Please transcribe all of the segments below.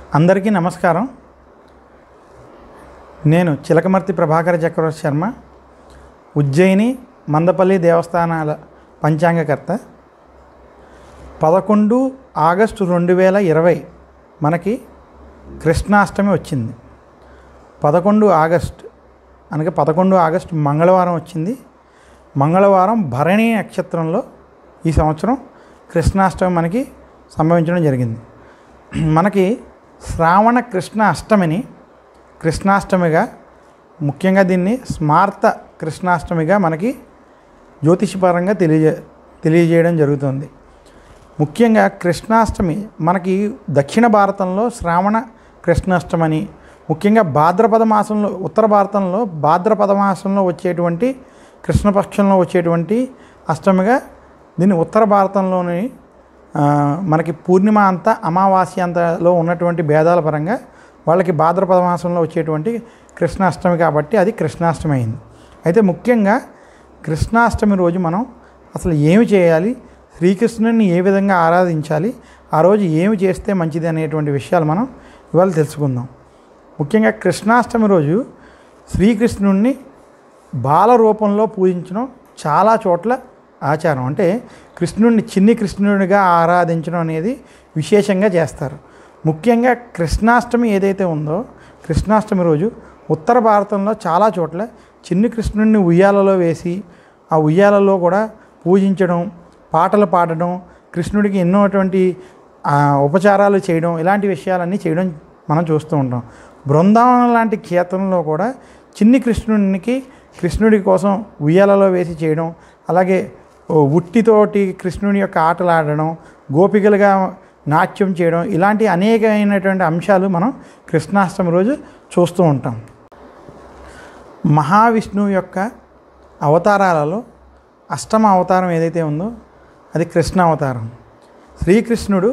అందరికీ నమస్కారం నేను చిలకమర్తి ప్రభాకర చక్రవర్తి శర్మ ఉజ్జయిని మందపల్లి దేవస్థానాల పంచాంగకర్త పదకొండు ఆగస్టు రెండు వేల ఇరవై మనకి కృష్ణాష్టమి వచ్చింది పదకొండు ఆగస్ట్ అనగా పదకొండు ఆగస్టు మంగళవారం వచ్చింది మంగళవారం భరణి నక్షత్రంలో ఈ సంవత్సరం కృష్ణాష్టమి మనకి సంభవించడం జరిగింది మనకి శ్రావణ కృష్ణ అష్టమిని కృష్ణాష్టమిగా ముఖ్యంగా దీన్ని స్మార్త కృష్ణాష్టమిగా మనకి జ్యోతిషపరంగా తెలియజే తెలియజేయడం జరుగుతుంది ముఖ్యంగా కృష్ణాష్టమి మనకి దక్షిణ భారతంలో శ్రావణ కృష్ణాష్టమని ముఖ్యంగా భాద్రపద మాసంలో ఉత్తర భారతంలో భాద్రపద మాసంలో వచ్చేటువంటి కృష్ణపక్షంలో వచ్చేటువంటి అష్టమిగా దీన్ని ఉత్తర భారతంలోని ఆ, మనకి పూర్ణిమ అంత అమావాస్య అంతలో ఉన్నటువంటి భేదాల పరంగా వాళ్ళకి భాద్రపద మాసంలో వచ్చేటువంటి కృష్ణాష్టమి కాబట్టి అది కృష్ణాష్టమి అయింది అయితే ముఖ్యంగా కృష్ణాష్టమి రోజు మనం అసలు ఏమి చేయాలి శ్రీకృష్ణుని ఏ విధంగా ఆరాధించాలి ఆ రోజు ఏమి చేస్తే మంచిది అనేటువంటి విషయాలు మనం ఇవాళ తెలుసుకుందాం ముఖ్యంగా కృష్ణాష్టమి రోజు శ్రీకృష్ణుణ్ణి బాల రూపంలో పూజించడం చాలా చోట్ల ఆచారం అంటే కృష్ణుడిని చిన్ని కృష్ణుడిగా ఆరాధించడం అనేది విశేషంగా చేస్తారు ముఖ్యంగా కృష్ణాష్టమి ఏదైతే ఉందో కృష్ణాష్టమి రోజు ఉత్తర భారతంలో చాలా చోట్ల చిన్ని కృష్ణుడిని ఉయ్యాలలో వేసి ఆ ఉయ్యాలలో కూడా పూజించడం పాటలు పాడడం కృష్ణుడికి ఎన్నోటువంటి ఆ, ఉపచారాలు చేయడం ఇలాంటి విషయాలన్నీ చేయడం మనం చూస్తూ ఉంటాం బృందావనం లాంటి క్షేత్రంలో కూడా చిన్ని కృష్ణునికి కృష్ణుడి కోసం ఉయ్యాలలో వేసి చేయడం అలాగే ఓ ఉట్టితోటి కృష్ణుని యొక్క ఆటలు ఆడడం గోపికలుగా నాట్యం చేయడం ఇలాంటి అనేకమైనటువంటి అంశాలు మనం కృష్ణాష్టమి రోజు చూస్తూ ఉంటాం మహావిష్ణువు యొక్క అవతారాలలో అష్టమ అవతారం ఏదైతే ఉందో అది కృష్ణ అవతారం శ్రీకృష్ణుడు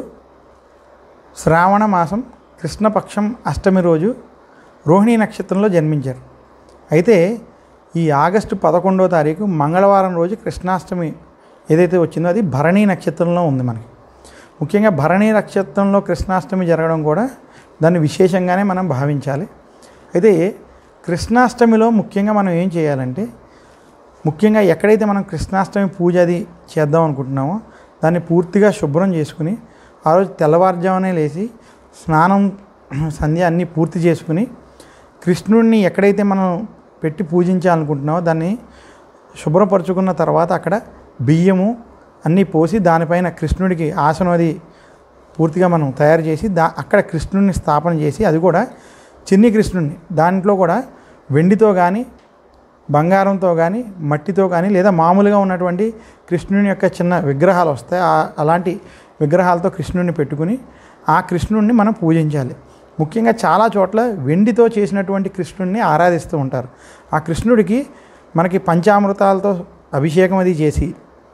శ్రావణ మాసం కృష్ణపక్షం అష్టమి రోజు రోహిణీ నక్షత్రంలో జన్మించారు అయితే ఈ ఆగస్టు పదకొండో తారీఖు మంగళవారం రోజు కృష్ణాష్టమి ఏదైతే వచ్చిందో అది భరణీ నక్షత్రంలో ఉంది మనకి ముఖ్యంగా భరణీ నక్షత్రంలో కృష్ణాష్టమి జరగడం కూడా దాన్ని విశేషంగానే మనం భావించాలి అయితే కృష్ణాష్టమిలో ముఖ్యంగా మనం ఏం చేయాలంటే ముఖ్యంగా ఎక్కడైతే మనం కృష్ణాష్టమి పూజ అది చేద్దాం అనుకుంటున్నామో దాన్ని పూర్తిగా శుభ్రం చేసుకుని ఆ రోజు తెల్లవారుజామునే లేచి స్నానం సంధ్య అన్నీ పూర్తి చేసుకుని కృష్ణుడిని ఎక్కడైతే మనం పెట్టి పూజించాలనుకుంటున్నామో దాన్ని శుభ్రపరచుకున్న తర్వాత అక్కడ బియ్యము అన్నీ పోసి దానిపైన కృష్ణుడికి ఆసనం అది పూర్తిగా మనం తయారు చేసి దా అక్కడ కృష్ణుడిని స్థాపన చేసి అది కూడా చిన్ని కృష్ణుడిని దాంట్లో కూడా వెండితో కానీ బంగారంతో కానీ మట్టితో కానీ లేదా మామూలుగా ఉన్నటువంటి కృష్ణుని యొక్క చిన్న విగ్రహాలు వస్తాయి ఆ- అలాంటి విగ్రహాలతో కృష్ణుడిని పెట్టుకుని ఆ కృష్ణుడిని మనం పూజించాలి ముఖ్యంగా చాలా చోట్ల వెండితో చేసినటువంటి కృష్ణుడిని ఆరాధిస్తూ ఉంటారు ఆ కృష్ణుడికి మనకి పంచామృతాలతో అభిషేకం అది చేసి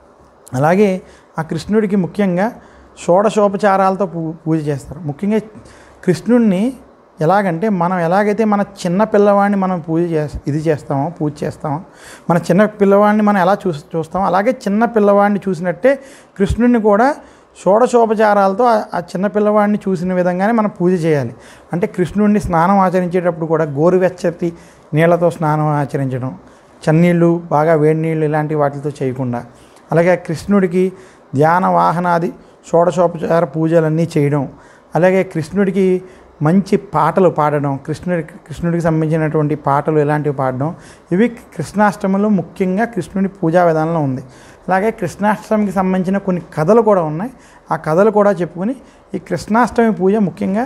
అలాగే ఆ కృష్ణుడికి ముఖ్యంగా షోడశోపచారాలతో పూ పూజ చేస్తారు ముఖ్యంగా కృష్ణుడిని ఎలాగంటే మనం ఎలాగైతే మన చిన్న పిల్లవాడిని మనం పూజ చే ఇది చేస్తామో పూజ చేస్తామో మన చిన్న పిల్లవాడిని మనం ఎలా చూ చూస్తామో అలాగే చిన్న పిల్లవాడిని చూసినట్టే కృష్ణుడిని కూడా షోడశోపచారాలతో ఆ- ఆ చిన్న పిల్లవాడిని చూసిన విధంగానే మనం పూజ చేయాలి అంటే కృష్ణుడిని స్నానం ఆచరించేటప్పుడు కూడా గోరువెచ్చటి నీళ్లతో స్నానం ఆచరించడం చన్నీళ్ళు బాగా వేడి నీళ్ళు ఇలాంటి వాటితో చేయకుండా అలాగే కృష్ణుడికి ధ్యాన వాహనాది షోడశోపచార పూజలన్నీ చేయడం అలాగే కృష్ణుడికి మంచి పాటలు పాడడం కృష్ణుడి కృష్ణుడికి సంబంధించినటువంటి పాటలు ఇలాంటివి పాడడం ఇవి కృష్ణాష్టమిలో ముఖ్యంగా కృష్ణుడి పూజా విధానంలో ఉంది అలాగే కృష్ణాష్టమికి సంబంధించిన కొన్ని కథలు కూడా ఉన్నాయి ఆ కథలు కూడా చెప్పుకొని ఈ కృష్ణాష్టమి పూజ ముఖ్యంగా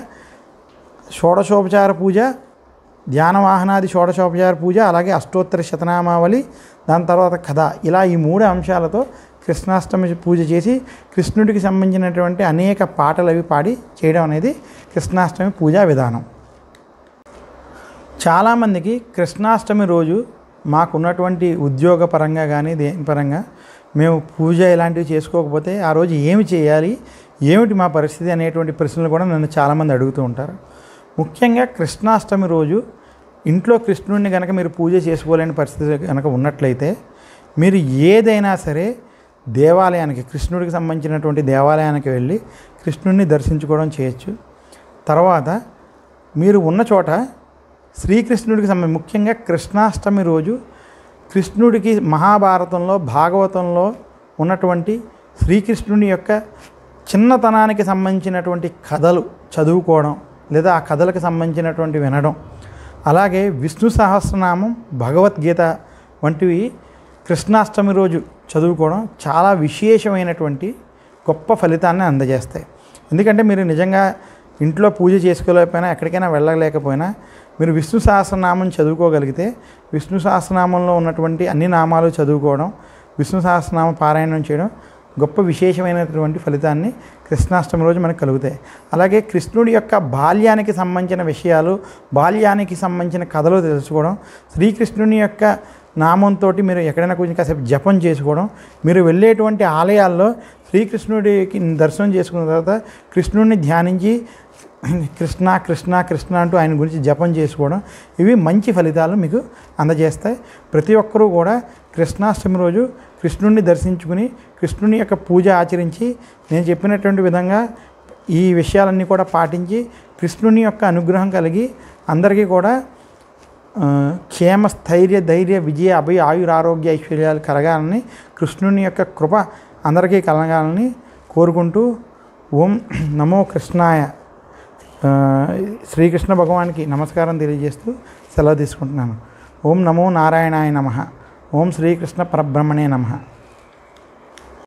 షోడశోపచార పూజ ధ్యాన వాహనాది షోడశోపచార పూజ అలాగే అష్టోత్తర శతనామావళి దాని తర్వాత కథ ఇలా ఈ మూడు అంశాలతో కృష్ణాష్టమి పూజ చేసి కృష్ణుడికి సంబంధించినటువంటి అనేక పాటలు అవి పాడి చేయడం అనేది కృష్ణాష్టమి పూజా విధానం చాలామందికి కృష్ణాష్టమి రోజు మాకున్నటువంటి ఉద్యోగ పరంగా కానీ దేని పరంగా మేము పూజ ఇలాంటివి చేసుకోకపోతే ఆ రోజు ఏమి చేయాలి ఏమిటి మా పరిస్థితి అనేటువంటి ప్రశ్నలు కూడా నన్ను చాలామంది అడుగుతూ ఉంటారు ముఖ్యంగా కృష్ణాష్టమి రోజు ఇంట్లో కృష్ణుడిని కనుక మీరు పూజ చేసుకోలేని పరిస్థితి కనుక ఉన్నట్లయితే మీరు ఏదైనా సరే దేవాలయానికి కృష్ణుడికి సంబంధించినటువంటి దేవాలయానికి వెళ్ళి కృష్ణుడిని దర్శించుకోవడం చేయొచ్చు తర్వాత మీరు ఉన్న చోట శ్రీకృష్ణుడికి సంబంధించి ముఖ్యంగా కృష్ణాష్టమి రోజు కృష్ణుడికి మహాభారతంలో భాగవతంలో ఉన్నటువంటి శ్రీకృష్ణుని యొక్క చిన్నతనానికి సంబంధించినటువంటి కథలు చదువుకోవడం లేదా ఆ కథలకు సంబంధించినటువంటి వినడం అలాగే విష్ణు సహస్రనామం భగవద్గీత వంటివి కృష్ణాష్టమి రోజు చదువుకోవడం చాలా విశేషమైనటువంటి గొప్ప ఫలితాన్ని అందజేస్తాయి ఎందుకంటే మీరు నిజంగా ఇంట్లో పూజ చేసుకోలేకపోయినా ఎక్కడికైనా వెళ్ళలేకపోయినా మీరు విష్ణు సహస్రనామం చదువుకోగలిగితే విష్ణు సహస్రనామంలో ఉన్నటువంటి అన్ని నామాలు చదువుకోవడం విష్ణు సహస్రనామ పారాయణం చేయడం గొప్ప విశేషమైనటువంటి ఫలితాన్ని కృష్ణాష్టమి రోజు మనకు కలుగుతాయి అలాగే కృష్ణుడి యొక్క బాల్యానికి సంబంధించిన విషయాలు బాల్యానికి సంబంధించిన కథలు తెలుసుకోవడం శ్రీకృష్ణుని యొక్క నామంతో మీరు ఎక్కడైనా కొంచెం కాసేపు జపం చేసుకోవడం మీరు వెళ్ళేటువంటి ఆలయాల్లో శ్రీకృష్ణుడికి దర్శనం చేసుకున్న తర్వాత కృష్ణుడిని ధ్యానించి కృష్ణ కృష్ణ కృష్ణ అంటూ ఆయన గురించి జపం చేసుకోవడం ఇవి మంచి ఫలితాలు మీకు అందజేస్తాయి ప్రతి ఒక్కరూ కూడా కృష్ణాష్టమి రోజు కృష్ణుడిని దర్శించుకుని కృష్ణుని యొక్క పూజ ఆచరించి నేను చెప్పినటువంటి విధంగా ఈ విషయాలన్నీ కూడా పాటించి కృష్ణుని యొక్క అనుగ్రహం కలిగి అందరికీ కూడా ఆ, క్షేమ స్థైర్య ధైర్య విజయ అభయ ఆయుర ఆరోగ్య ఐశ్వర్యాలు కలగాలని కృష్ణుని యొక్క కృప అందరికీ కలగాలని కోరుకుంటూ ఓం నమో కృష్ణాయ ఆ, శ్రీకృష్ణ భగవానికి నమస్కారం తెలియజేస్తూ సెలవు తీసుకుంటున్నాను ఓం నమో నారాయణాయ నమ ఓం శ్రీకృష్ణ పరబ్రహ్మణే నమ